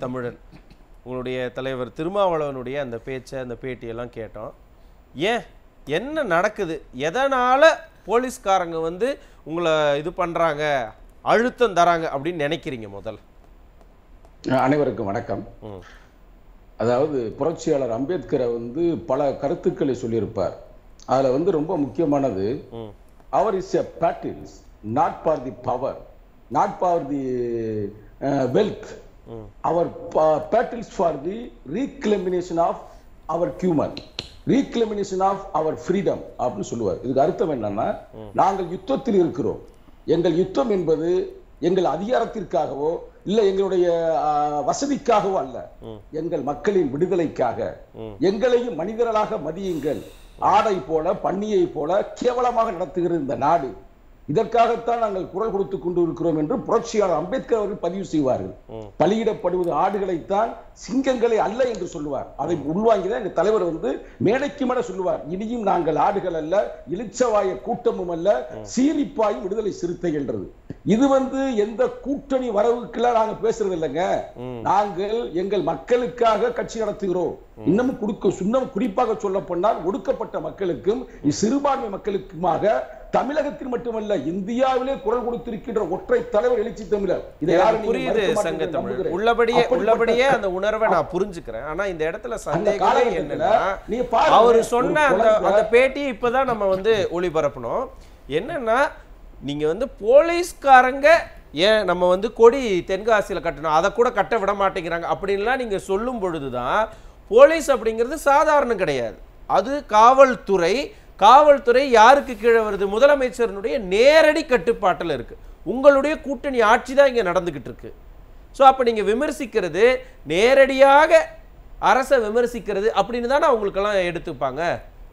தமிழன் உங்களுடைய தலைவர் திருமாவளவனுடைய அந்த பேச்சை அந்த பேட்டியெல்லாம் கேட்டோம் ஏன் என்ன நடக்குது எதனால் போலீஸ்காரங்க வந்து உங்களை இது பண்ணுறாங்க அழுத்தம் தராங்க அப்படின்னு நினைக்கிறீங்க முதல்ல அனைவருக்கும் வணக்கம் ம் அதாவது புரட்சியாளர் அம்பேத்கரை வந்து பல கருத்துக்களை சொல்லியிருப்பார் அதுல வந்து ரொம்ப முக்கியமானது hmm our is a battles not for the power not for the wealth hmm our battles for the reclamation of our human reclamation of our freedom அப்படின்னு சொல்லுவார் இதுக்கு அர்த்தம் என்னன்னா நாங்கள் யுத்தத்தில் இருக்கிறோம் எங்கள் யுத்தம் என்பது எங்கள் அதிகாரத்திற்காகவோ இல்ல எங்களுடைய ஆஹ், வசதிக்காகவோ அல்ல எங்கள் மக்களின் விடுதலைக்காக எங்களையும் மனிதர்களாக மதியுங்கள் ஆடை போல பன்னியை போல கேவலமாக நடத்துகிற இந்த நாடு இதற்காகத்தான் நாங்கள் குரல் கொடுத்து கொண்டு இருக்கிறோம் என்று புரட்சியாளர் அம்பேத்கர் அவர்கள் பதிவு செய்வார்கள் பலியிடப்படுவது ஆடுகளைத்தான் சிங்கங்களை அல்ல என்று சொல்லுவார் அதை உள்வாங்கிதான் எங்க தலைவர் வந்து மேடைக்கு மேட சொல்லுவார் இனியும் நாங்கள் ஆடுகள் அல்ல இளிச்சவாய கூட்டமும் அல்ல சீரிப்பாயும் விடுதலை சிறுத்தைகள்ன்றது இது வந்து எந்த கூட்டணி வரவுக்கெல்லாம் நாங்க பேசுறது இல்லைங்க நாங்கள் எங்கள் மக்களுக்காக கட்சி நடத்துகிறோம் இன்னமும் கொடுக்க இன்னும் குறிப்பாக சொல்ல போனால் ஒடுக்கப்பட்ட மக்களுக்கும் சிறுபான்மை மக்களுக்குமாக தமிழகத்தில் மட்டுமல்ல இந்தியாவிலே குரல் கொடுத்திருக்கின்ற ஒற்றை தலைவர் எழுச்சி தமிழர் இதை எனக்கு யாரும் நீங்க புரியுது மறுக்க மாட்டீங்க சங்க என்று தமிழ் நம்புகிறேன். உள்ளபடியே அப்படிப்பட்ட- உள்ளபடியே அந்த உணர்வை நான் புரிஞ்சுக்கிறேன் ஆனா இந்த இடத்துல அந்த சந்தேகமே காலகட்டத்துல என்னன்னா நீங்க பாருங்க, அவர் ஒரு சொன்ன அந்த குழந்தை- அந்த பேட்டியை இப்பதான் நம்ம வந்து ஒளிபரப்பணும் என்னன்னா நீங்க வந்து போலீஸ்காரங்க ஏன் நம்ம வந்து கொடி தென்காசியில கட்டணும் அதை கூட கட்ட விட மாட்டேங்கிறாங்க அப்படின்லாம் நீங்க சொல்லும் பொழுதுதான் போலீஸ் அப்படிங்கிறது சாதாரணம் கிடையாது அது காவல்துறை காவல்துறை யாருக்கு கீழே வருது முதலமைச்சரினுடைய நேரடி கட்டுப்பாட்டில் இருக்கு உங்களுடைய கூட்டணி ஆட்சி தான் இங்க நடந்துகிட்டு இருக்கு ஸோ அப்போ நீங்கள் விமர்சிக்கிறது நேரடியாக அரசை விமர்சிக்கிறது அப்படின்னு தானே அவங்களுக்கெல்லாம் எடுத்துப்பாங்க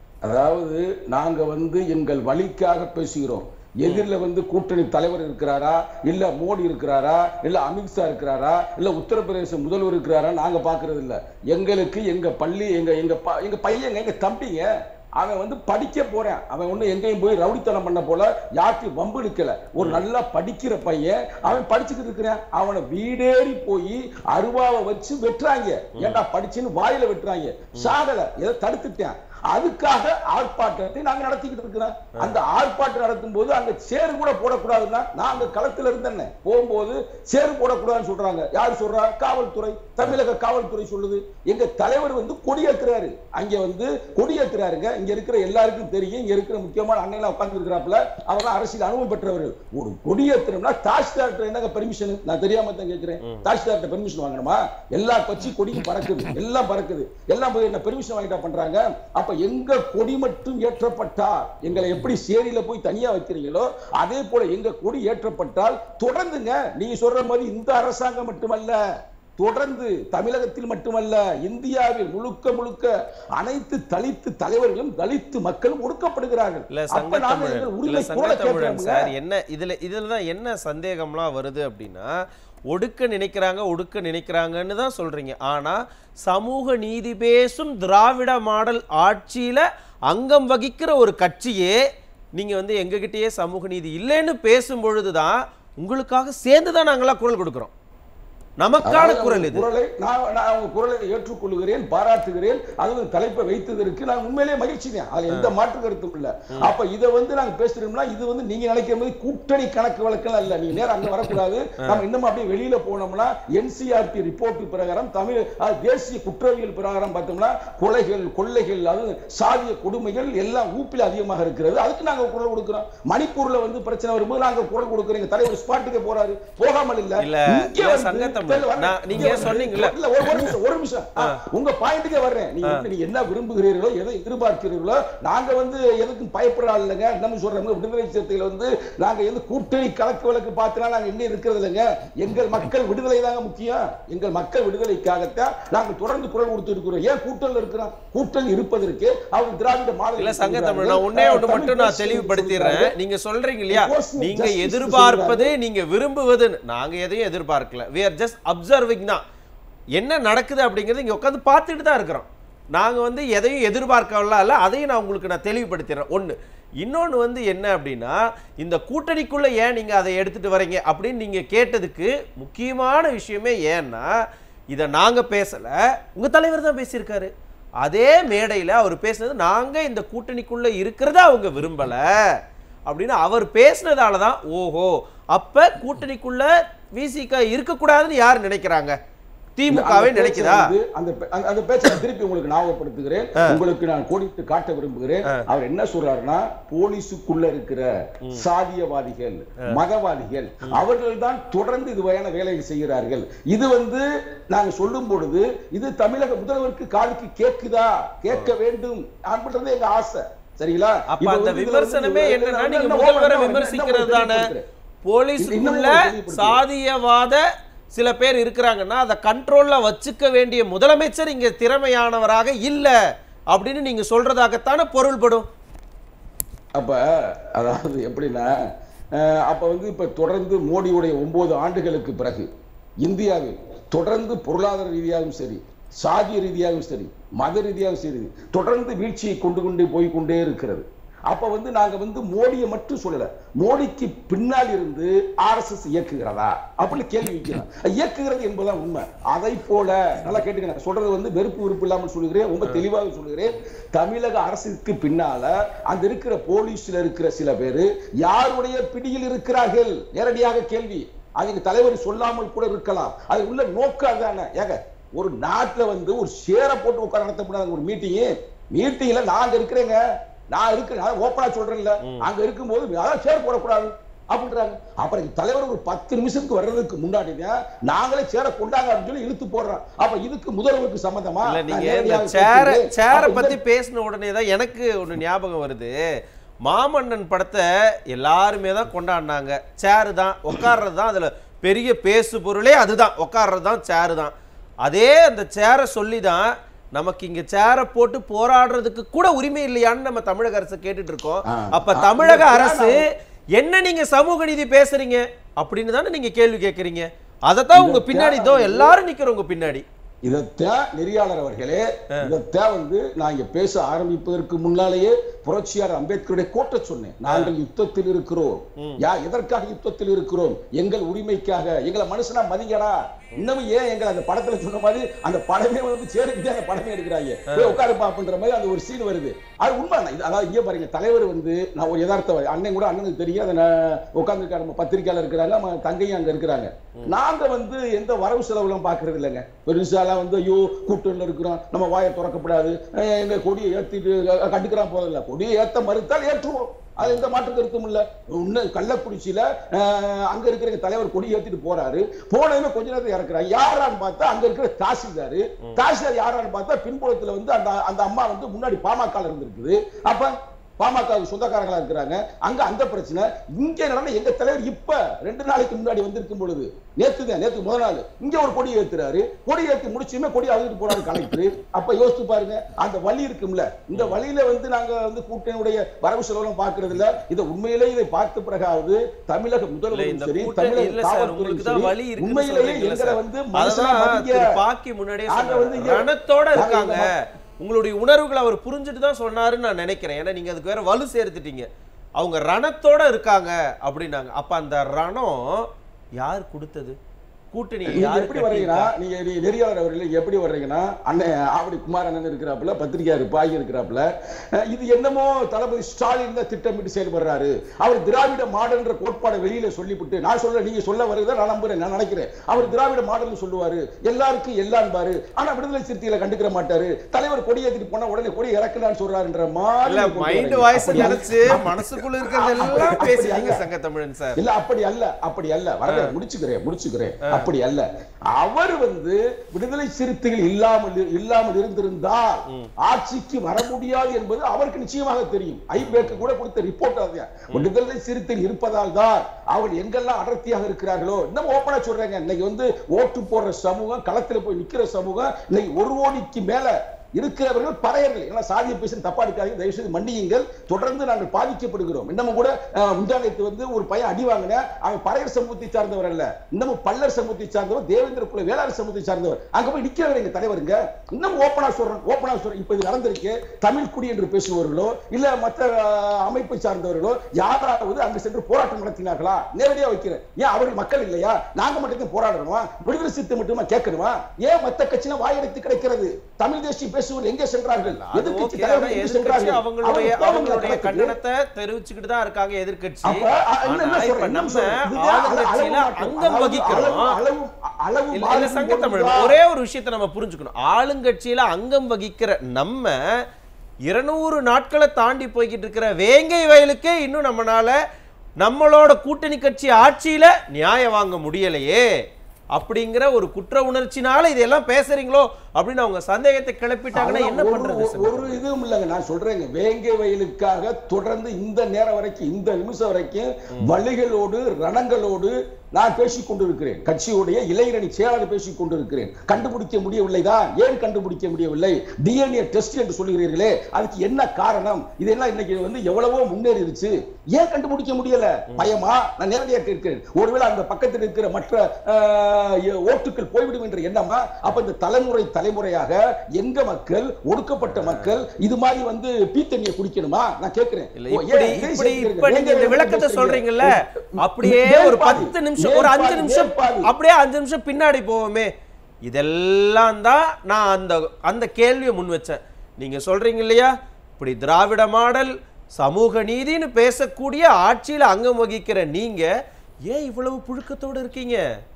அதாவது நாங்க வந்து எங்கள் வழிக்காக பேசுகிறோம் எதிரில வந்து கூட்டணி தலைவர் இருக்கிறாரா இல்ல மோடி இருக்கிறாரா இல்ல அமித்ஷா இருக்கிறாரா இல்ல உத்தரப்பிரதேச முதல்வர் இருக்கிறாரா நாங்க பாக்குறது இல்ல எங்களுக்கு எங்க பள்ளி எங்க எங்க ப- எங்க பையங்க எங்க தம்பிங்க அவன் வந்து படிக்க போறேன் அவன் ஒண்ணு எங்கேயும் போய் ரவுடித்தனம் பண்ண போல யாருக்கும் வம்பு இழுக்கல ஒரு நல்லா படிக்கிற பையன் அவன் படிச்சுக்கிட்டு இருக்கிறான் அவனை வீடேறி போய் அருவாவை வச்சு வெட்டுறாங்க ஏன்டா படிச்சுன்னு வாயில வெட்டுறாங்க சாகல ஏதோ தடுத்துட்டேன் அதுக்காக ஆர்ப்பாட்டத்தை நாங்க நடத்திக்கிட்டு இருக்கிறோம் அந்த ஆர்ப்பாட்டம் நடத்தும் போது அங்க சேறு கூட போடக்கூடாதுன்னா நான் அங்க களத்துல இருந்தேன் போகும்போது சேறு போடக்கூடாதுன்னு சொல்றாங்க யாரு சொல்றா காவல்துறை தமிழக காவல்துறை சொல்லுது எங்க தலைவர் வந்து கொடியேத்துறாரு அங்க வந்து கொடியேத்துறாருங்க இங்க இருக்கிற எல்லாருக்கும் தெரியும் இங்க இருக்கிற முக்கியமான அண்ணன் உட்கார்ந்து இருக்கிறாப்புல அவர் அரசியல் அனுபவம் பெற்றவர் ஒரு கொடியேற்றணும்னா தாசில்தார்ட்ட என்னங்க பெர்மிஷன் நான் தெரியாம தான் கேட்கிறேன் தாசில்தார்ட்ட பெர்மிஷன் வாங்கணுமா எல்லா கட்சி கொடியும் பறக்குது எல்லாம் பறக்குது எல்லாம் போய் என்ன பெர்மிஷன் வாங்கிட்டா பண்றாங்க அப்ப எங்க கொடி மட்டும் ஏற்றப்பட்டால் எங்களை எப்படி சேரியில போய் தனியா வைக்கிறீங்களோ அதே போல எங்க கொடி ஏற்றப்பட்டால் தொடர்ந்துங்க நீங்க சொல்ற மாதிரி இந்த அரசாங்கம் மட்டுமல்ல தொடர்ந்து தமிழகத்தில் மட்டுமல்ல இந்தியாவில் முழுக்க முழுக்க அனைத்து தலித்து தலைவர்களும் தலித்து மக்களும் ஒடுக்கப்படுகிறார்கள் இல்ல அப்ப நாங்க சங்கத்தமிழன் எங்கள் இல்ல உரிமை குரலை சங்கத்தமிழன் கேட்கிறோம்ல. சார் என்ன இதுல இதுல தான் என்ன சந்தேகம்லாம் வருது அப்படின்னா ஒடுக்க நினைக்கிறாங்க ஒடுக்க நினைக்கிறாங்கன்னு தான் சொல்றீங்க ஆனா சமூக நீதி பேசும் திராவிட மாடல் ஆட்சியில அங்கம் வகிக்கிற ஒரு கட்சியே நீங்க வந்து எங்ககிட்டயே சமூக நீதி இல்லைன்னு பேசும் பொழுதுதான் உங்களுக்காக சேர்ந்து தான் நாங்களாம் குரல் கொடுக்குறோம் நமக்கான அதாவது குரல் அவங்க இது குரலை நான் நான் அவங்க குரலை ஏற்றுக்கொள்கிறேன் பாராட்டுகிறேன் அது தலைப்பை வைத்ததற்கு நான் உண்மையிலேயே மகிழ்ச்சி தான் அதுல எந்த மாற்று கருத்தும் இல்ல அப்ப இதை வந்து நாங்க பேசுறோம்னா இது வந்து நீங்க நினைக்கிற மாதிரி கூட்டணி கணக்கு வழக்கெல்லாம் இல்ல நீங்க நேரம் அங்க வரக்கூடாது நம்ம இன்னும் அப்படியே வெளியில போனோம்னா என்சிஆர்டி ரிப்போர்ட் பிரகாரம் தமிழ் அது தேசிய குற்றவியல் பிரகாரம் பார்த்தோம்னா கொலைகள் கொள்ளைகள் அது சாதிய கொடுமைகள் எல்லாம் ஊப்பில் அதிகமாக இருக்கிறது அதுக்கு நாங்க குரல் கொடுக்கிறோம் மணிப்பூர்ல வந்து பிரச்சனை வரும்போது நாங்க குரல் கொடுக்கிறோம் எங்க தலைவர் ஸ்பாட்டுக்கு போறாரு போகாமல் இல்ல இல்ல, இங்க இல்ல, வந்து சங்கத்தமிழ். தெரியல, வரேன். நான் நீங்க இங்க வந்து- சொன்னீங்கல்ல. இல்ல, ஒரு ஒரு நிமிஷம் ஒரு நிமிஷம் ஆ, உங்க பாயிண்ட்டுக்கே வர்றேன் நீங்க வந்து நீங்க என்ன விரும்புகிறீர்களோ எதை எதிர்பார்க்கிறீர்களோ நாங்க வந்து எதுக்கும் பயப்படுற ஆள் இல்லைங்க நம்ம சொல்றோம் விடுதலை சிறுத்தைகள் வந்து நாங்க எந்த கூட்டணி கலக்கு வழக்கு பார்த்துனா நாங்க இன்னும் இருக்கிறது இல்லைங்க எங்கள் மக்கள் விடுதலை தாங்க முக்கியம் எங்கள் மக்கள் விடுதலைக்காகத்தான் நாங்க தொடர்ந்து குரல் கொடுத்து இருக்கிறோம் ஏன் கூட்டல் இருக்கிறோம் கூட்டல் இருப்பதற்கு அவங்க திராவிட மாடல் இல்ல சங்கத்தமிழ் நான் ஒன்னே ஒண்ணு மட்டும் நான் தெளிவுபடுத்திடுறேன் நீங்க சொல்றீங்க இல்லையா Personal நீங்க justice எதிர்பார்ப்பது நீங்க விரும்புவது நாங்க எதையும் எதிர்பார்க்கல we are just observing தான் என்ன நடக்குது அப்படிங்கறது இங்க உட்காந்து பார்த்துட்டு தான் இருக்கிறோம் நாங்க வந்து எதையும் எதிர்பார்க்கலாம் இல்ல அதையும் நான் உங்களுக்கு நான் தெளிவுபடுத்திடுறேன் ஒண்ணு இன்னொன்னு வந்து என்ன அப்படின்னா இந்த கூட்டணிக்குள்ள ஏன் நீங்க அதை எடுத்துட்டு வரீங்க அப்படின்னு நீங்க கேட்டதுக்கு முக்கியமான விஷயமே ஏன்னா இதை நாங்க பேசல உங்க தலைவர் தான் பேசியிருக்காரு அதே மேடையில அவர் பேசுனது நாங்க இந்த கூட்டணிக்குள்ள இருக்கிறத அவங்க விரும்பல அப்படின்னு அவர் பேசுனதால தான் ஓஹோ அப்ப கூட்டணிக்குள்ள விசிக இருக்கக்கூடாதுன்னு யார் நினைக்கிறாங்க திமுகவே அந்த நினைக்குதா பேச்சை வந்து, அந்த பே- அந்த- அந்த பேச்சை நான் திருப்பி உங்களுக்கு ஞாபகப்படுத்துகிறேன் உங்களுக்கு நான் கோடிட்டு காட்ட விரும்புகிறேன் அவர் என்ன சொல்றாருன்னா போலீஸுக்குள்ள இருக்கிற சாதியவாதிகள் மதவாதிகள் அவர்கள் தான் தொடர்ந்து இது வகையான வேலையை செய்கிறார்கள் இது வந்து நாங்க சொல்லும் பொழுது இது தமிழக முதல்வருக்கு காதுக்கு கேக்குதா கேட்க வேண்டும் அப்படின்றது எங்க ஆசை சரிங்களா அப்ப இப்ப அந்த வந்து இதுல வந்து விமர்சனமே இது- என்னன்னா இன்னும் நீங்க இன்னும் முதல்வரை இன்னும் விமர்சிக்கிறது இன்னும் தானே தெளிவுபடுத்துறேன். போலீஸுக்குள்ள இன்னும் ஒரு தெளிவுபடுத்துறேன். சாதியவாத சில பேர் இருக்கிறாங்கன்னா அதை கண்ட்ரோல்ல வச்சுக்க வேண்டிய முதலமைச்சர் இங்க திறமையானவராக இல்ல அப்படின்னு நீங்க சொல்றதாகத்தானே பொருள்படும் அப்ப அதாவது எப்படின்னா அஹ், அப்ப வந்து இப்ப தொடர்ந்து மோடியுடைய ஒன்பது ஆண்டுகளுக்கு பிறகு இந்தியாவில் தொடர்ந்து பொருளாதார ரீதியாகவும் சரி சாதிய ரீதியாகவும் சரி மத ரீதியாகவும் சரி தொடர்ந்து வீழ்ச்சியை கொண்டு கொண்டு போய் கொண்டே இருக்கிறது அப்ப வந்து நாங்க வந்து மோடியை மட்டும் சொல்லல மோடிக்கு பின்னால் இருந்து ஆர்எஸ்எஸ் இயக்குகிறதா அப்படின்னு கேள்வி வைக்கிறோம் இயக்குகிறது என்பதுதான் உண்மை அதை போல நல்லா கேட்டுக்க நான் சொல்றது வந்து வெறுப்பு விருப்பு இல்லாமல் சொல்லுகிறேன் ரொம்ப தெளிவாக சொல்லுகிறேன் தமிழக அரசுக்கு பின்னால அந்த இருக்கிற போலீஸ்ல இருக்கிற சில பேரு யாருடைய பிடியில் இருக்கிறார்கள் நேரடியாக கேள்வி அதுக்கு தலைவர் சொல்லாமல் கூட இருக்கலாம் அது உள்ள நோக்கம் அதானே ஏங்க ஒரு நாட்டுல வந்து ஒரு சேரை போட்டு உட்கார நடத்தப்படாத ஒரு மீட்டிங் மீட்டிங்ல நாங்க இருக்கிறேங்க நான் இருக்கிறேன் ஓப்பனா சொல்றேன்ல அங்க இருக்கும்போது அதான் சேர் போடக்கூடாது அப்படின்றாங்க அப்புறம் தலைவர் ஒரு பத்து நிமிஷத்துக்கு வர்றதுக்கு முன்னாடி நாங்களே சேர கொண்டாங்க அப்படின்னு சொல்லி இழுத்து போடுறோம் அப்ப இதுக்கு முதல்வருக்கு சம்பந்தமா இல்ல நான் நீங்க இந்த நேரடியாக சேர கேட்கிறேன். சேரை அப்ப இந்த- பத்தி பேசின உடனே தான் எனக்கு ஒண்ணு ஞாபகம் வருது மாமன்னன் படத்தை எல்லாருமே தான் கொண்டாடினாங்க சேரு தான் உட்கார்றது தான் அதுல பெரிய பேசு பொருளே அதுதான் உட்கார்றது தான் சேரு தான் அதே அந்த சேரை சொல்லி தான் நமக்கு இங்க சேரை போட்டு போராடுறதுக்கு கூட உரிமை இல்லையான்னு நம்ம தமிழக அரசு கேட்டுட்டு இருக்கோம் ஆ. அப்ப ஆ, தமிழக இந்த அரசு என்ன நீங்க சமூக நீதி பேசுறீங்க அப்படின்னு தானே நீங்க கேள்வி கேட்கறீங்க அதைத்தான் உங்க இந்த பின்னாடி தேவை இதோ வந்து- எல்லாரும் நிக்கிறோம் உங்க பின்னாடி இதத்தான் நெறியாளர் அவர்களே இதத்தான் வந்து நான் இங்க பேச ஆரம்பிப்பதற்கு முன்னாலேயே புரட்சியார் அம்பேத்கருடைய கோட்டை சொன்னேன் நாங்கள் யுத்தத்தில் இருக்கிறோம் யா எதற்காக யுத்தத்தில் இருக்கிறோம் எங்கள் உரிமைக்காக எங்களை மனுஷனா மதிங்கடா இன்னமும் ஏன் எங்களை அந்த படத்துல சொன்ன மாதிரி அந்த படமே வந்து சேருக்கு அந்த படமே எடுக்கிறாங்க போய் உட்காரு பாப்புன்ற மாதிரி அந்த ஒரு சீன் வருது அது உண்மை இது அதாவது இங்கே பாருங்க தலைவர் வந்து நான் ஒரு யதார்த்தவாதி அண்ணன் கூட அண்ணனுக்கு தெரியும் அதை நான் உட்காந்துருக்காரு நம்ம பத்திரிக்கையாளர் இருக்கிறாங்க நம்ம தங்கையும் அங்க இருக்கிறாங்க நாங்க வந்து எந்த வரவு செலவுலாம் பாக்குறது இல்லைங்க பெருசாலாம் வந்து ஐயோ கூட்டணியில் இருக்கிறோம் நம்ம வாயை திறக்கப்படாது அஹ் எங்க கொடியை ஏத்திட்டு அஹ் கண்டுக்கிறான் போதில்ல கொடியை ஏத்த மறுத்தால் ஏற்றுவோம் அது எந்த மாற்று கருத்தும் இல்ல இன்னும் கள்ளக்குறிச்சியில அஹ், அங்க இருக்கிற எங்க தலைவர் கொடி ஏத்திட்டு போறாரு போனதுமே கொஞ்ச நேரத்துல இறக்குறாரு யாரான்னு பார்த்தா அங்க இருக்கிற தாசில்தாரு தாசில்தார் யாரான்னு பார்த்தா பின்புலத்துல வந்து அந்த அந்த அம்மா வந்து முன்னாடி பாமக இருந்திருக்குது அப்ப பாமக சொந்தக்காரங்களா இருக்கிறாங்க அங்க அந்த பிரச்சனை இங்க நடந்த எங்க தலைவர் இப்ப ரெண்டு நாளைக்கு முன்னாடி வந்திருக்கும் பொழுது நேத்து தான் நேத்து முதல் நாள் இங்க ஒரு கொடி ஏத்துறாரு கொடி ஏத்தி முடிச்சுமே கொடி அழுதுட்டு போறாரு கலெக்டர் அப்ப யோசிச்சு பாருங்க அந்த வழி இருக்கும்ல இந்த வழியில வந்து நாங்க வந்து கூட்டணியுடைய வரவு செலவுலாம் பாக்குறது இல்ல இதை உண்மையிலே இதை பார்த்த பிறகாவது தமிழக இல்ல, முதல்வரும் இந்த சரி கூட்டணி தமிழக இல்ல சார் காவல்துறையும் உங்களுக்கு தான் சரி வழி இருக்குன்னு உண்மையிலேயே சொல்றீங்கல்ல எங்களை சார். வந்து மனுஷனா அததான் மதிங்க திரு பாக்கி முன்னாடியே நாங்க சொன்னாரு. வந்து இங்க- ரணத்தோட நாங்க இருக்காங்க இந்த உங்களுடைய உணர்வுகளை அவர் புரிஞ்சுட்டு தான் சொன்னாருன்னு நான் நினைக்கிறேன் ஏன்னா நீங்க அதுக்கு வேற வலு சேர்த்துட்டீங்க அவங்க ரணத்தோட இருக்காங்க அப்படின்னாங்க அப்ப அந்த ரணம் யார் கொடுத்தது கூட்டணி நீங்க யார் எப்படி வர்றீங்கன்னா கட்டியிருக்கா? நீங்க நீங்க நெறியாளர் அவர்கள் நீங்க எப்படி வர்றீங்கன்னா அண்ணன் ஆவடி குமார் அண்ணன் இருக்கிறாப்புல பத்திரிகையார் பாகி இருக்கிறாப்புல அஹ் இது என்னமோ தளபதி ஸ்டாலின் தான் திட்டமிட்டு செயல்படுறாரு அவர் திராவிட மாடல்ன்ற கோட்பாடை வெளியில சொல்லிவிட்டு நான் சொல்ல நீங்க சொல்ல வருவதை நான் நம்புறேன் நான் நினைக்கிறேன் அவர் திராவிட மாடல் சொல்லுவாரு எல்லாருக்கும் எல்லாம்பாரு ஆனா விடுதலை சிறுத்தைகளை கண்டுக்கிற மாட்டாரு தலைவர் கொடி ஏத்திட்டு போனா உடனே கொடி இறக்கலான்னு சொல்றாருன்ற மாதிரி இல்ல கொண்டு மைண்ட் வர்றீங்க. வாய்ஸ் அப்படி அல்ல. நினைச்சு மனசுக்குள்ள இருக்கிறது எல்லாம் அப்படி பேசுறீங்க அல்ல. சங்க தமிழன் சார் இல்ல அப்படி அல்ல அப்படி அல்ல வரல முடிச்சுக்கிறேன் முடிச்சுக்கிறேன் அப்படி அல்ல அவர் வந்து விடுதலை சிறுத்தைகள் இல்லாமல் இல்லாமல் இருந்திருந்தால் ஆட்சிக்கு வர முடியாது என்பது அவருக்கு நிச்சயமாக தெரியும் ஐபேக்கு கூட கொடுத்த ரிப்போர்ட் அதுதான் விடுதலை சிறுத்தைகள் இருப்பதால் தான் அவர் எங்கெல்லாம் அடர்த்தியாக இருக்கிறார்களோ இன்னும் ஓப்பனா சொல்றேங்க இன்னைக்கு வந்து ஓட்டு போடுற சமூகம் களத்துல போய் நிக்கிற சமூகம் இன்னைக்கு ஒரு கோடிக்கு மேல இருக்கிறவர்கள் பறையர்கள் ஏன்னா சாதிய பேசி தப்பா இருக்காதீங்க தயவு செய்து மன்னியுங்கள் தொடர்ந்து நாங்கள் பாதிக்கப்படுகிறோம் இன்னமும் கூட அஹ், முந்தானத்து வந்து ஒரு பையன் அடி வாங்கின அவன் பறையர் சமூகத்தை சார்ந்தவர் அல்ல இன்னமும் பல்லர் சமூகத்தை சார்ந்தவர் தேவேந்திர குல வேளாண் சமூகத்தை சார்ந்தவர் அங்க போய் நிக்கிறவர் எங்க தலைவருங்க இன்னும் ஓப்பனா சொல்றேன் ஓப்பனா சொல்றேன் இப்ப இது நடந்திருக்கு தமிழ் குடி என்று பேசுபவர்களோ இல்ல மற்ற அஹ், அமைப்பை சார்ந்தவர்களோ யாராவது அங்கு சென்று போராட்டம் நடத்தினார்களா நேரடியா வைக்கிறேன் ஏன் அவர்கள் மக்கள் இல்லையா நாங்க மட்டும் தான் போராடணுமா விடுதலை சித்து மட்டுமா கேட்கணுமா ஏன் மத்த கட்சினா வாயெடுத்து கிடைக்கிறது தமிழ் தேசியம் பேசுவோர் எங்கே சென்றார்கள் அது எதிர்க்கட்சி okay. ஆனா தலைவர்கள் எங்கே எதிர்க்கட்சி சென்றார்கள் அவங்களுடைய அவங்க அவங்களுடைய கோபங்களை கண்டனத்தை தெரிவிச்சுக்கிட்டு தான் இருக்காங்க எதிர்க்கட்சி அப்ப, அ- என்ன ஆனா இப்ப சொல்றேன், நம்ம சொல்றேன். இதுதான் அளவு ஆளுங்கட்சியில மாற்றம். அங்கம் அளவு- வகிக்கிறோம் அளவு- அளவு அளவு இல்ல, இல்ல மாறும் சங்கத்தமிழ் போதுதான். ஒரே ஒரு விஷயத்தை நம்ம புரிஞ்சுக்கணும் ஆளுங்கட்சியில அங்கம் வகிக்கிற நம்ம இருநூறு நாட்களை தாண்டி போய்கிட்டு இருக்கிற வேங்கை வயலுக்கே இன்னும் நம்மனால நம்மளோட கூட்டணி கட்சி ஆட்சியில நியாயம் வாங்க முடியலையே அப்படிங்கிற ஒரு குற்ற உணர்ச்சினால இதெல்லாம் பேசுறீங்களோ அப்படின்னு அவங்க சந்தேகத்தை கிளப்பிட்டாங்கன்னா என்ன ஒரு- பண்றது ஒரு- சங்கத்தமிழ்? ஒரு இதுவும் இல்லைங்க நான் சொல்றேங்க வேங்கை வயலுக்காக தொடர்ந்து இந்த நேரம் வரைக்கும் இந்த நிமிஷம் வரைக்கும் வழிகளோடு ரணங்களோடு நான் பேசிக் கொண்டிருக்கிறேன் கட்சியுடைய இளைஞரணி செயலாளர் பேசிக் கொண்டிருக்கிறேன் கண்டுபிடிக்க முடியவில்லைதான் ஏன் கண்டுபிடிக்க முடியவில்லை டிஎன்ஏ டெஸ்ட் என்று சொல்லுகிறீர்களே அதுக்கு என்ன காரணம் இதெல்லாம் இன்னைக்கு வந்து எவ்வளவோ முன்னேறிடுச்சு ஏன் கண்டுபிடிக்க முடியல பயமா நான் நேரடியாக கேட்கிறேன் ஒருவேளை அந்த பக்கத்தில் இருக்கிற மற்ற ஆஹ், ஓட்டுகள் போய்விடும் என்ற எண்ணமா அப்ப இந்த தலைமுறை தலைமுறையாக எங்க மக்கள் ஒடுக்கப்பட்ட மக்கள் இது மாதிரி வந்து பீத்தண்ணியை குடிக்கணுமா நான் கேட்கிறேன் இல்ல ஓ, இப்படி ஏன் இதை இப்படி செய்கிறீர்கள்? இப்ப நீங்க இந்த வேங்கை விளக்கத்தை பேசுறீங்க. சொல்றீங்கல்ல அப்படியே ஒரு மேல்பாதி, பத்து நிமிஷம் ஒரு அஞ்சு மேல்பாதி, நிமிஷம் மேல்பாதி. அப்படியே அஞ்சு நிமிஷம் பின்னாடி போவோமே இதெல்லாம் தான் நான் அந்த அந்த கேள்வியை முன் வச்சேன் நீங்க சொல்றீங்க இல்லையா இப்படி திராவிட மாடல் சமூக நீதின்னு பேசக்கூடிய ஆட்சியில அங்கம் வகிக்கிற நீங்க ஏன் இவ்வளவு புழுக்கத்தோட இருக்கீங்க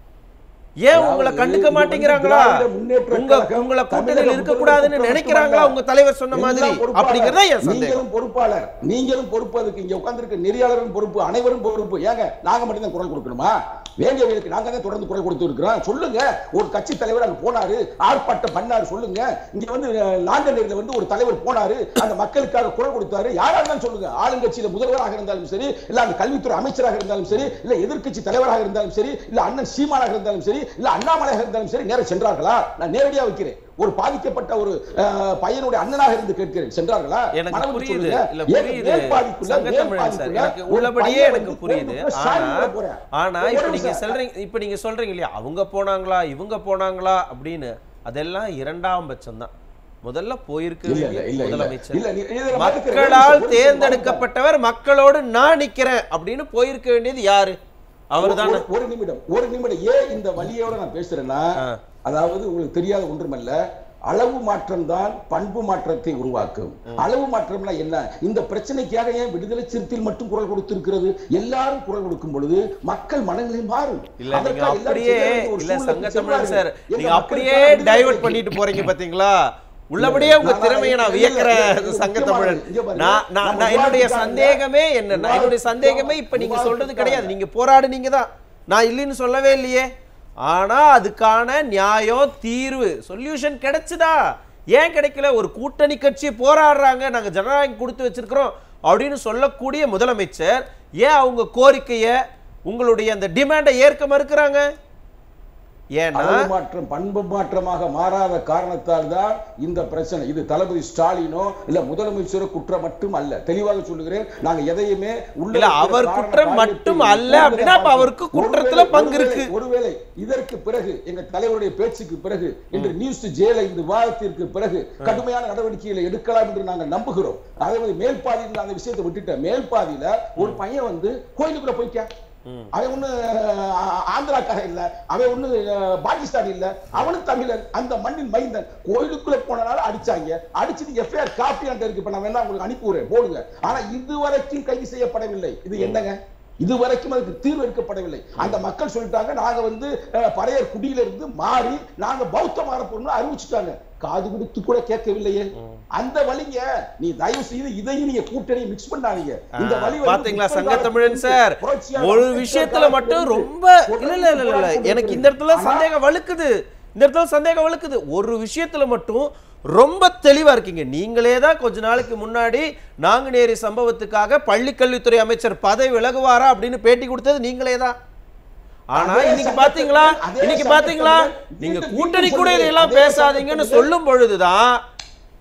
ஏன் உங்களை அதாவது கண்டுக்க இது வந்து மாட்டேங்கிறாங்களா திராவிட முன்னேற்ற உங்க கழகம், உங்களை தமிழக கூட்டணியில் இருக்க கூடாதுன்னு முதல்வர் நினைக்கிறாங்களா குற்றம் உங்க தலைவர் சொன்ன மாதிரி எல்லாம் பொறுப்பாளர். அப்படிங்கறத என் சந்தேகம் நீங்களும் பொறுப்பாளர் நீங்களும் பொறுப்பு அதுக்கு இங்க உட்கார்ந்திருக்க நெறியாளரும் பொறுப்பு அனைவரும் பொறுப்பு ஏங்க நாங்க மட்டும் தான் குரல் கொடுக்கணுமா வேண்டியவர்களுக்கு நாங்க தான் தொடர்ந்து குரல் கொடுத்து இருக்கிறோம் சொல்லுங்க ஒரு கட்சி தலைவர் அங்க போனாரு ஆர்ப்பாட்டம் பண்ணாரு சொல்லுங்க இங்க வந்து அஹ், நாங்குநேரில வந்து ஒரு தலைவர் போனாரு அந்த மக்களுக்காக குரல் கொடுத்தாரு யாரா இருந்தாலும் சொல்லுங்க ஆளுங்கட்சியில முதல்வராக இருந்தாலும் சரி இல்ல அந்த கல்வித்துறை அமைச்சராக இருந்தாலும் சரி இல்ல எதிர்க்கட்சி தலைவராக இருந்தாலும் சரி இல்ல அண்ணன் சீமானாக இருந்தாலும் சரி இல்ல அண்ணாமலையாக இருந்தாலும் சரி நேரம் சென்றார்களா நான் நேரடியா வைக்கிறேன் ஒரு பாதிக்கப்பட்ட ஒரு அஹ், பையனுடைய அண்ணனாக இருந்து கேட்கிறேன் சென்றார்களா எனக்கு மனம் விட்டு புரியுது சொல்லுங்க. இல்ல ஏன் புரியுது மேல்பாதிக்குள்ள, சங்கத்தமிழன் சார் மேல்பாதிக்குள்ள எனக்கு ஒரு உள்ளபடியே பையன் எனக்கு வந்து புரியுது கோயிலுக்குள்ள ஆனா சாமி கும்பிட போறேன். ஆனா ஒரு இப்ப நீங்க நிமிஷம். சொல்றீங்க இப்ப நீங்க சொல்றீங்க இல்லையா அவங்க போனாங்களா இவங்க போனாங்களா அப்படின்னு அதெல்லாம் இரண்டாம் பட்சம் தான் முதல்ல போயிருக்க இல்ல, இல்ல, வேண்டிய இல்ல, இல்ல. முதலமைச்சர் இல்ல, நீ- இதுல மறுக்கிறேன். ஒரு மக்களால் நிமிஷம், ஒரு தேர்ந்தெடுக்கப்பட்டவர் மக்களோடு நான் நிக்கிறேன் அப்படின்னு போயிருக்க வேண்டியது யாரு அவர் தானே ஒரு- ஒரு நிமிடம் ஒரு நிமிடம் ஏன் இந்த வழியோட நான் பேசுறேன்னா ஆ. அதாவது உங்களுக்கு தெரியாத ஒன்றுமல்ல அளவு மாற்றம் தான் பண்பு மாற்றத்தை உருவாக்கும் அளவு மாற்றம்னா என்ன இந்த பிரச்சனைக்காக ஏன் விடுதலை சிறுத்தையில் மட்டும் குரல் கொடுத்திருக்கிறது எல்லாரும் குரல் கொடுக்கும் பொழுது மக்கள் மனநிலை மாறும் இல்ல நீங்க அதற்காக எல்லாரும் அப்படியே செய்ய வேண்டிய ஒரு இல்ல சூழ்நிலைக்கு சங்கத்தமிழன் செல்வார்கள். சார் எங்க நீங்க அப்படியே மக்களுக்கான விடுதலை டைவர்ட் கிடைக்கும். பண்ணிட்டு போறீங்க பாத்தீங்களா உள்ளபடியே உங்க நான் திறமையை நான் இல்ல, இல்ல, வியக்கிறேன் இல்ல, இது சங்கத்தமிழன் முக்கியமானது. இங்க பாருங்க. நான் நான் நம்ம நான் என்னுடைய விவாதிக்காரங்க, சந்தேகமே என்னன்னா என்னுடைய சந்தேகமே இப்ப நீங்க விவாதிக்காரங்க. சொல்றது கிடையாது நீங்க போராடுனீங்க தான் நான் இல்லைன்னு சொல்லவே இல்லையே ஆனா அதுக்கான நியாயம் தீர்வு சொல்யூஷன் கிடைச்சுதா ஏன் கிடைக்கல ஒரு கூட்டணி கட்சி போராடுறாங்க நாங்க ஜனநாயகம் கொடுத்து வச்சிருக்கிறோம் அப்படின்னு சொல்லக்கூடிய முதலமைச்சர் ஏன் அவங்க கோரிக்கையை உங்களுடைய அந்த டிமாண்டை ஏற்க மறுக்கிறாங்க ஏன்னா அளவு மாற்றம் பண்பு மாற்றமாக மாறாத காரணத்தால் தான் இந்த பிரச்சனை இது தளபதி ஸ்டாலினோ இல்ல முதலமைச்சரோ குற்றம் மட்டும் அல்ல தெளிவாக சொல்லுகிறேன் நாங்க எதையுமே உள்ள இல்ல, இருக்கிற அவர் காரண குற்றம் காரியத்தை மட்டும் அல்ல கூடுதலா அப்படின்னா அப்ப அவருக்கு பார்க்கணும். குற்றத்துல ஒருவேளை- பங்கு இருக்கு. ஒருவேளை- ஒருவேளை இதற்கு பிறகு எங்க தலைவருடைய பேச்சுக்கு பிறகு இன்று நியூஸ் ஜெயில இந்த விவாதத்திற்கு பிறகு கடுமையான நடவடிக்கைகளை எடுக்கலாம் என்று நாங்கள் நம்புகிறோம் அதே மாதிரி மேல்பாதியில் அந்த விஷயத்தை விட்டுட்டேன் மேல்பாதியில ஒரு பையன் வந்து கோயிலுக்குள்ள போய்க்க அவன் ஒண்ணு அஹ், ஆந்திராக்காரன் இல்ல அவன் ஒண்ணு அஹ், பாகிஸ்தான் இல்ல அவனும் தமிழன் அந்த மண்ணின் மைந்தன் கோயிலுக்குள்ள போனனால அடிச்சாங்க அடிச்சுட்டு எஃப்ஐஆர் காப்பி அந்த இருக்கு இப்ப நான் வேணா உங்களுக்கு அனுப்பி விடுறேன் போடுங்க ஆனா இதுவரைக்கும் கைது செய்யப்படவில்லை இது என்னங்க இதுவரைக்கும் அதுக்கு தீர்வு எடுக்கப்படவில்லை அந்த மக்கள் சொல்லிட்டாங்க நாங்க வந்து அஹ், பறையர் குடியில இருந்து மாறி நாங்க பௌத்த மாறப்போறோம்னு அறிவிச்சுட்டாங்க காது கொடுத்து கூட கேட்கவில்லையே அந்த வழிங்க நீ தயவு செய்து இதையும் நீங்க கூட்டணி மிக்ஸ் பண்ணாதீங்க இந்த வழி வந்து பாத்தீங்களா முற்போக்கு சங்கத்தமிழன் காலத்துல சார் புரட்சியாளர் ஒரு அம்பேத்கர் விஷயத்துல மட்டும் காலத்துல ரொம்ப இருந்து இல்ல இல்ல இல்ல இல்ல எனக்கு இந்த இடத்துல ஆனா, சந்தேகம் வலுக்குது இந்த இடத்துல சந்தேகம் வலுக்குது ஒரு விஷயத்துல மட்டும் ரொம்ப தெளிவா இருக்கீங்க நீங்களே தான் கொஞ்ச நாளைக்கு முன்னாடி நாங்குநேரி சம்பவத்துக்காக பள்ளி கல்வித்துறை அமைச்சர் பதவி விலகுவாரா அப்படின்னு பேட்டி கொடுத்தது நீங்களே தான் ஆனா அதே இன்னைக்கு சட்டத்திலே- பாத்தீங்களா அதே இன்னைக்கு சட்டத்திலே பாத்தீங்களா மீண்டும் நீங்க மீண்டும் கூட்டணி கூட சொல்றேன். இதெல்லாம் அதே பேசாதீங்கன்னு சட்டத்திலே- சொல்லும் பொழுதுதான்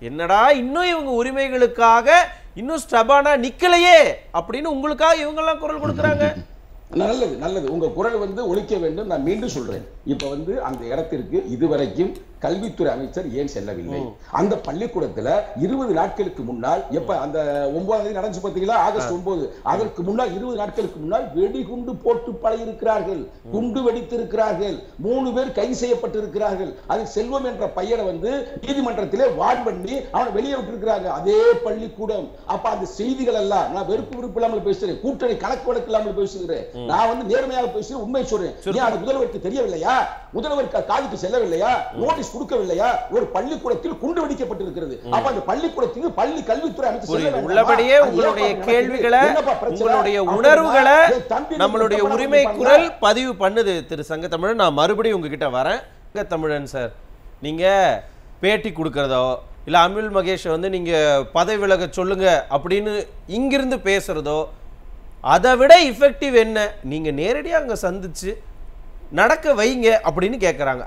என்னடா இன்னும் இவங்க உரிமைகளுக்காக இன்னும் ஸ்டபானா நிக்கலையே அப்படின்னு உங்களுக்காக இவங்கெல்லாம் குரல் கொடுக்குறாங்க நல்லது நல்லது உங்க குரல் வந்து ஒழிக்க வேண்டும் நான் மீண்டும் சொல்றேன் இப்ப வந்து அந்த இடத்திற்கு இதுவரைக்கும் கல்வித்துறை அமைச்சர் ஏன் செல்லவில்லை அந்த பள்ளிக்கூடத்துல இருபது நாட்களுக்கு முன்னால் எப்ப அந்த ஒன்பதாம் தேதி நடந்துச்சு பாத்தீங்களா ஆகஸ்ட் ஒன்பது அதற்கு முன்னால் இருபது நாட்களுக்கு முன்னால் வெடிகுண்டு போட்டு பழகியிருக்கிறார்கள் குண்டு வெடித்திருக்கிறார்கள் மூணு பேர் கைது செய்யப்பட்டிருக்கிறார்கள் அது செல்வம் என்ற பையனை வந்து நீதிமன்றத்திலே வார்ன் பண்ணி அவனை வெளியே விட்டிருக்கிறாங்க அதே பள்ளிக்கூடம் அப்ப அந்த செய்திகள் எல்லாம் நான் வெறுப்பு விருப்பு இல்லாமல் பேசுறேன் கூட்டணி கணக்கு வழக்கு இல்லாமல் பேசுகிறேன் நான் வந்து நேர்மையாக பேசுகிறேன் உண்மை சொல்றேன் ஏன் அது முதல்வருக்கு தெரியவில்லையா முதல்வருக்கு காதுக்கு செல்லவில்லையா நோட்டீஸ் கொடுக்கவில்லையா ஒரு பள்ளிக்கூடத்தில் குண்டு வெடிக்கப்பட்டிருக்கிறது அப்ப அந்த பள்ளிக்கூடத்துக்கு பள்ளி கல்வித்துறை அமைச்சர் செல்ல புரியுது வேண்டாமா? உள்ளபடியே அது உங்களுடைய ஏன்பா கேள்விகளை என்னப்பா பிரச்சனை? உங்களுடைய அப்படின்னா, உணர்வுகளை என் தம்பி நம்மளுடைய நீங்க உரிமை பண்ணலாம். குரல் பதிவு பண்ணுது திரு சங்கத்தமிழன் நான் மறுபடியும் உங்ககிட்ட வரேன் சங்கத்தமிழன் சார் நீங்க பேட்டி கொடுக்கறதோ இல்ல அமில் மகேஷை வந்து நீங்க பதவி விலக சொல்லுங்க அப்படின்னு இங்கிருந்து பேசுறதோ அதை விட இஃபெக்டிவ் என்ன நீங்க நேரடியா அங்க சந்திச்சு நடக்க வைங்க அப்படின்னு கேட்குறாங்க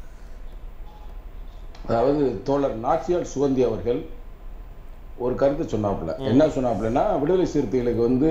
அதாவது தோழர் நாச்சியார் சுகந்தி அவர்கள் ஒரு கருத்து சொன்னாப்புல என்ன சொன்னாப்புலன்னா விடுதலை சிறுத்தைகளுக்கு வந்து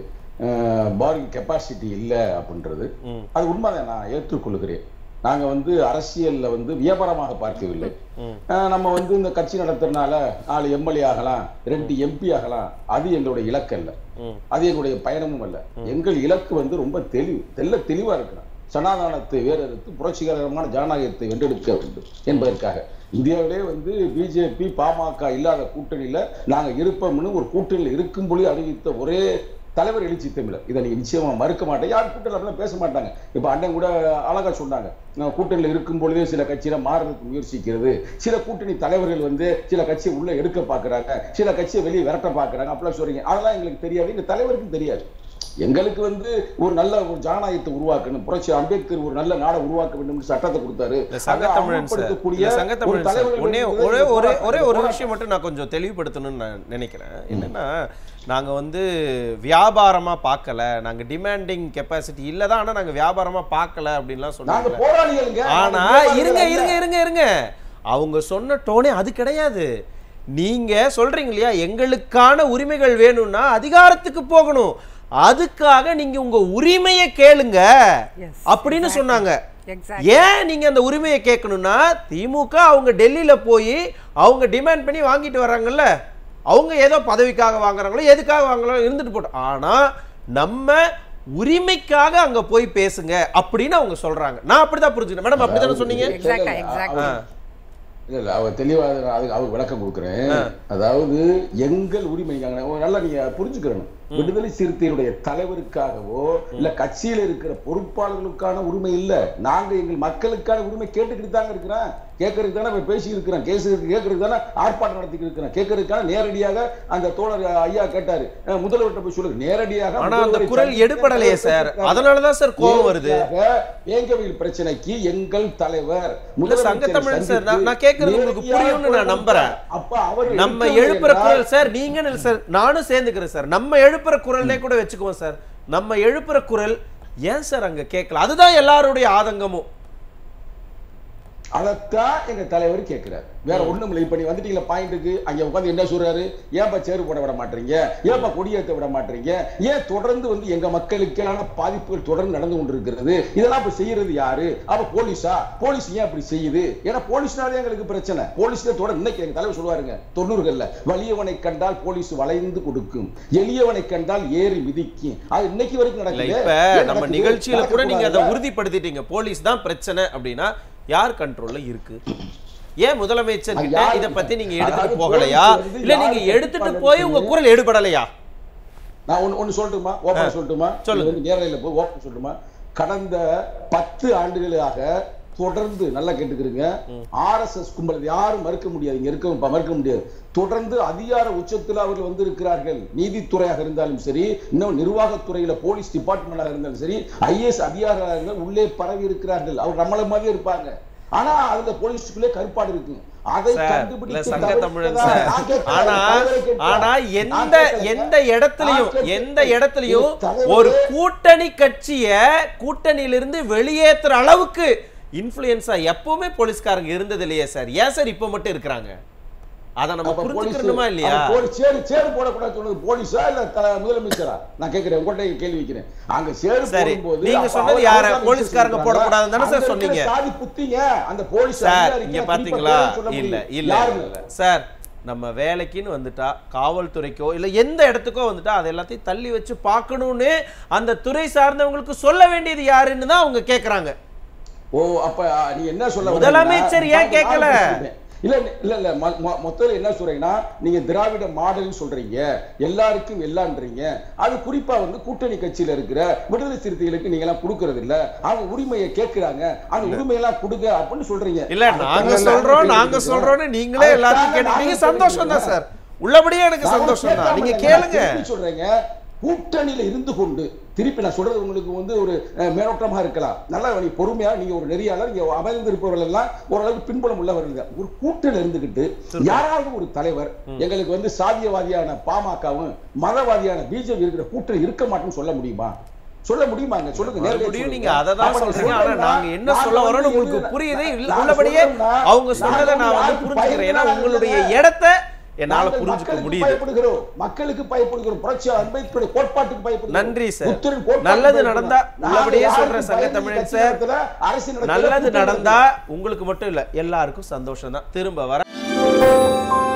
பாரிங் கெப்பாசிட்டி இல்லை அப்படின்றது ம். அது உண்மைதான் நான் ஏற்றுக்கொள்கிறேன் நாங்க வந்து அரசியல்ல வந்து வியாபாரமாக பார்க்கவில்லை ம். அஹ் நம்ம வந்து இந்த கட்சி நடத்துறதுனால நாலு எம்எல்ஏ ஆகலாம் ரெண்டு எம்பி ஆகலாம் அது எங்களுடைய இலக்கு அல்ல ம். அது எங்களுடைய பயணமும் அல்ல எங்கள் இலக்கு வந்து ரொம்ப தெளிவு தெல்ல தெளிவா இருக்கணும் சனாதானத்தை வேறறுத்து புரட்சிகரமான ஜனநாயகத்தை வென்றெடுக்க வேண்டும் என்பதற்காக இந்தியாவிலே வந்து பிஜேபி பாமக இல்லாத கூட்டணியில நாங்க இருப்போம்னு ஒரு கூட்டணியில் இருக்கும் பொழுது அறிவித்த ஒரே தலைவர் எழுச்சி தமிழர் இதை நீங்க நிச்சயமா மறுக்க மாட்டேன் யார் கூட்டணியில் அப்படிலாம் பேச மாட்டாங்க இப்ப அண்ணன் கூட அழகா சொன்னாங்க நான் கூட்டணியில் இருக்கும் பொழுதே சில கட்சியில மாறுறதுக்கு முயற்சிக்கிறது சில கூட்டணி தலைவர்கள் வந்து சில கட்சியை உள்ள எடுக்க பாக்குறாங்க சில கட்சியை வெளியே விரட்ட பாக்குறாங்க அப்படிலாம் சொல்றீங்க அதெல்லாம் எங்களுக்கு தெரியாது எங்க தலைவருக்கும் தெரியாது எங்களுக்கு வந்து ஒரு நல்ல ஒரு ஜனநாயகத்தை உருவாக்கணும் புரட்சி அம்பேத்கர் ஒரு நல்ல நாடை உருவாக்க வேண்டும் சட்டத்தை கொடுத்தாரு இந்த சங்கத்தமிழன் சார் இந்த சங்கத்தமிழன் சார் ஒன்னே ஒரே ஒரே ஒரே ஒரு விஷயம் மட்டும் நான் கொஞ்சம் தெளிவுபடுத்தணும்னு நான் நினைக்கிறேன் என்னன்னா நாங்க வந்து வியாபாரமா பார்க்கல நாங்க டிமாண்டிங் கெப்பாசிட்டி இல்ல தான் ஆனா நாங்க வியாபாரமா பார்க்கல அப்படின்லாம் நாங்க சொன்னாங்க போராளிகளுங்க ஆனா நாங்க இருங்க போராளிகள் இருங்க இருங்க இருங்க அவங்க சொன்ன டோனே அது கிடையாது நீங்க சொல்றீங்க இல்லையா எங்களுக்கான உரிமைகள் வேணும்னா அதிகாரத்துக்கு போகணும் அதுக்காக நீங்க உங்க உரிமையை கேளுங்க Yes, அப்படின்னு exactly. சொன்னாங்க Exactly. ஏன் நீங்க அந்த உரிமையை கேட்கணும்னா திமுக அவங்க டெல்லியில போய் அவங்க டிமாண்ட் பண்ணி வாங்கிட்டு வர்றாங்கல்ல அவங்க ஏதோ பதவிக்காக வாங்குறாங்களோ எதுக்காக வாங்குறாங்களோ இருந்துட்டு போட்டோம் ஆனா நம்ம உரிமைக்காக அங்க போய் பேசுங்க அப்படின்னு அவங்க சொல்றாங்க நான் அப்படிதான் புரிஞ்சுக்கிறேன் மேடம் அப்படித்தானே சொன்னீங்க Exact-ஆ, இல்ல, இல்ல, exact-ஆ. அவர் இல்ல இல்ல அவர் தெளிவா அது- அதுக்கு அவர் விளக்கம் கொடுக்குறேன் அதாவது எங்கள் உரிமை நாங்க- ஒரு நல்லா நீங்க புரிஞ்சுக்கிறணும் விடுதலை சிறுத்தைகளுடைய தலைவருக்காகவோ இல்ல கட்சியில இருக்கிற பொறுப்பாளர்களுக்கான உரிமை இல்ல நாங்க எங்கள் மக்களுக்கான உரிமை கேட்டுக்கிட்டு தாங்க இருக்கிறோம் கேட்கறதுக்கு தானே இப்ப பேசி இருக்கிறோம் கேஸ் கேட்கறதுக்கு தானே ஆர்ப்பாட்டம் நடத்திக்கிட்டு இருக்கிறோம் கேட்கறதுக்கான நேரடியாக அந்த தோழர் ஐயா கேட்டாரு அஹ் முதல்வர்கிட்ட போய் சொல்லுங்க நேரடியாக ஆனா அந்த முதல்வரை குரல் சந்தித்து எடுபடலையே சார் அதனாலதான் சார் கோபம் வருது வேங்கவியல் பிரச்சனைக்கு எங்கள் தலைவர் இல்ல, சங்கத்தமிழன் சார், நான்- நான் கேட்கறது உங்களுக்கு புரியும்னு நான் நம்புறேன். அப்ப அவர் நம்ம எடுக்கவில்லை எழுப்புற என்றால் குரல் சார் நீங்க இல்ல சார் நானும் சேர்ந்துக்கிறேன் சார் நம்ம எழுப்புற குரல்லே கூட வச்சுக்குவோம் சார் நம்ம எழுப்புற குரல் ஏன் சார் அங்க கேட்கல அதுதான் எல்லாருடைய ஆதங்கமும் அதைத்தான் எங்க தலைவர் கேட்கிறார் வேற ஒண்ணும் இல்லை இப்ப நீ வந்துட்டீங்களா பாயிண்ட்டுக்கு அங்க உட்கார்ந்து என்ன சொல்றாரு ஏன்பா சேரு போட விட மாட்டீங்க ஏன்பா கொடியேத்த விட மாட்டீங்க ஏன் தொடர்ந்து வந்து எங்க மக்களுக்கான பாதிப்புகள் தொடர்ந்து நடந்து கொண்டிருக்கிறது இதெல்லாம் இப்ப செய்யறது யாரு அப்ப போலீஸா போலீஸ் ஏன் அப்படி செய்யுது ஏன்னா போலீஸ்னாலே எங்களுக்கு பிரச்சனை போலீஸ்ல தொடர்ந்து இன்னைக்கு எங்க தலைவர் சொல்லுவாருங்க தொண்ணூறுகள்ல வலியவனை கண்டால் போலீஸ் வளைந்து கொடுக்கும் எளியவனை கண்டால் ஏறி மிதிக்கும் அது இன்னைக்கு வரைக்கும் இல்ல நடக்குது இப்ப ஏன் நம்ம நடக்குது? நிகழ்ச்சியில கூட நீங்க அதை நடக்கக்கூடாதா? உறுதிப்படுத்திட்டீங்க போலீஸ் தான் பிரச்சனை அப்படின்னா யார் கண்ட்ரோல்ல இருக்கு ஏன் முதலமைச்சர் அது கிட்ட யாரு- இத பத்தி நீங்க அதாவது எடுத்துட்டு போகலையா போலீஸ் வந்து இல்ல நீங்க யாரு எடுத்துட்டு கட்டுப்பாடுன்னு போய் உங்க சொல்லி- குரல் எடுபடலையா நான் ஒன்னு ஒன்னு சொல்லட்டுமா ஓப்பன் சொல்லட்டுமா சொல்லுங்க. இது வந்து நேரலையில போய் ஓப்பன் சொல்லட்டுமா கடந்த பத்து ஆண்டுகளாக தொடர்ந்து நல்லா கேட்டுக்கிறீங்க ஆர்எஸ்எஸ் கும்பல் இது யாரும் மறுக்க முடியாது இங்க இருக்க மறுக்க முடியாது தொடர்ந்து அதிகார உச்சத்தில் அவர்கள் வந்து இருக்கிறார்கள் நீதித்துறையாக இருந்தாலும் சரி இன்னும் நிர்வாகத்துறையில போலீஸ் டிபார்ட்மெண்டாக இருந்தாலும் சரி ஐஏஎஸ் அதிகாரிகள் உள்ளே பரவி இருக்கிறார்கள் அவர் நம்மள மாதிரியே இருப்பாங்க ஆனா அதுல போலீஸ்க்குள்ளே கருப்பாடு இருக்கு அதை சார் இல்ல கண்டுபிடித்து சங்க தமிழன் தவிர்க்கதான் சார் நான் கேட்கிறேன். ஆனா தலைவரை கேட்கிறேன். ஆனா நான் எந்த கேட்கிறேன். எந்த இடத்துலயும் நான் எந்த கேட்கிறேன். இடத்துலயும் தலைவரே, ஒரு கூட்டணி கட்சிய கூட்டணியிலிருந்து வெளியேத்துற அளவுக்கு இன்ஃப்ளூயன்ஸா எப்பவுமே போலீஸ்காரங்க இருந்தது இல்லையே சார் ஏன் சார் இப்ப மட்டும் இருக்கிறாங்க அதை நம்ம அப்ப போலீஸ் புரிஞ்சுக்கணுமா இல்லையா அப்ப போலீஸ் சேரு சேரு போடக்கூடாது சொன்னது போலீஸா இல்ல தல- முதலமைச்சரா நான் கேட்கிறேன் உங்கள்ட்ட கேள்வி வைக்கிறேன் அங்க சேரு சரி. போடும்போது நீங்க அப்ப சொன்னது அவர் யார? அவர்தான் போலீஸ்காரங்க விஷயம் போடக்கூடாதுன்னு தானே சார் அங்க சொன்னீங்க? இருக்கிற சாதி புத்திங்க அந்த போலீஸ் சார் அதிகாரிக்கு இங்க திருப்பி பாத்தீங்களா பேரை சொல்ல இல்ல முடியும். இல்ல யாருன்னு இல்ல. சார் நம்ம வேலைக்குன்னு வந்துட்டா காவல்துறைக்கோ இல்ல எந்த இடத்துக்கோ வந்துட்டா அது எல்லாத்தையும் தள்ளி வச்சு பார்க்கணும்னு அந்த துறை சார்ந்தவங்களுக்கு சொல்ல வேண்டியது யாருன்னு தான் அவங்க கேக்குறாங்க ஓ அப்ப ஆ, நீ என்ன சொல்ல முதலமைச்சர் வரீங்கன்னா, ஏன் கேட்கல? நான் பேசுறேன். இல்ல இல்ல இல்ல மொ- மொ- மொத்தத்துல என்ன சொல்றீங்கன்னா நீங்க திராவிட மாடல்னு சொல்றீங்க எல்லாருக்கும் எல்லான்றீங்க அது குறிப்பா வந்து கூட்டணி கட்சியில இருக்கிற விடுதலை சிறுத்தைகளுக்கு நீங்க எல்லாம் கொடுக்கறது இல்ல அவங்க உரிமையை கேட்கிறாங்க அந்த உரிமையெல்லாம் கொடுங்க அப்படின்னு சொல்றீங்க இல்ல அதை நாங்க தாங்க சொல்றோம் நாங்க நாங்க கேட்டுக்கிறோம். சொல்றோம்னு நீங்களே அதை எல்லாத்தையும் தாங்க கேட்டீங்க நாங்க சந்தோஷம் தான் கேட்டுக்கிறோம். சார் உள்ளபடியே எனக்கு நான் சந்தோஷம் தான் கேட்காம நீங்க இல்லைங்க. கேளுங்க நான் திருப்பி சொல்றேங்க கூட்டணியில இருந்து கொண்டு திருப்பி நான் சொல்றது உங்களுக்கு வந்து ஒரு அஹ், மேலோட்டமா இருக்கலாம் நல்லா நீ பொறுமையா நீங்க ஒரு நெறியாளர் நீங்க அமர்ந்திருப்பவர்கள் எல்லாம் ஓரளவுக்கு பின்புலம் உள்ளவர்கள் தான். ஒரு கூட்டணியில இருந்துகிட்டு யாராவது ஒரு தலைவர் எங்களுக்கு வந்து சாதியவாதியான பாமகவும் மதவாதியான பிஜேபி இருக்கிற கூட்டணி இருக்க மாட்டேன்னு சொல்ல முடியுமா சொல்ல முடியுமாங்க சொல்லுங்க நேரடியா மறுபடியும் சொல்லுங்க. நீங்க அதை தான் அப்ப நான் சொல்றீங்க ஆனா சொல்றேன்னா, நாங்க என்ன நாங்க சொல்ல வந்து வரோம்னு உங்களுக்கு எது- புரியுது இல்ல நான் உள்ளபடியே சொல்றேன்னா, அவங்க சொன்னதை நாங்க நான் வந்து யாருக்கு புரிஞ்சுக்கிறேன் ஏன்னா பயப்படாதீங்க. உங்களுடைய இடத்த என்னால நாங்கள் புரிஞ்சுக்க மக்களுக்கு முடியுது பயப்படுகிறோம் மக்களுக்கு பயப்படுகிறோம் புரட்சியாளர் அம்பேத்கருடைய கோட்பாட்டுக்கு பயப்படுகிறோம் நன்றி சார். புத்தரின் கோட்பாட்டுக்கு நல்லது பயப்படுகிறோம். நடந்தா நாங்க உள்ளபடியே யாருக்கு சொல்றேன் சங்க பயந்து தமிழன் கட்சி சார். நடத்தல, அரசு நடத்தல, நல்லது கூட்டம் நடந்தா நடத்தல. உங்களுக்கு மட்டும் இல்ல எல்லாருக்கும் சந்தோஷம் தான் திரும்ப வர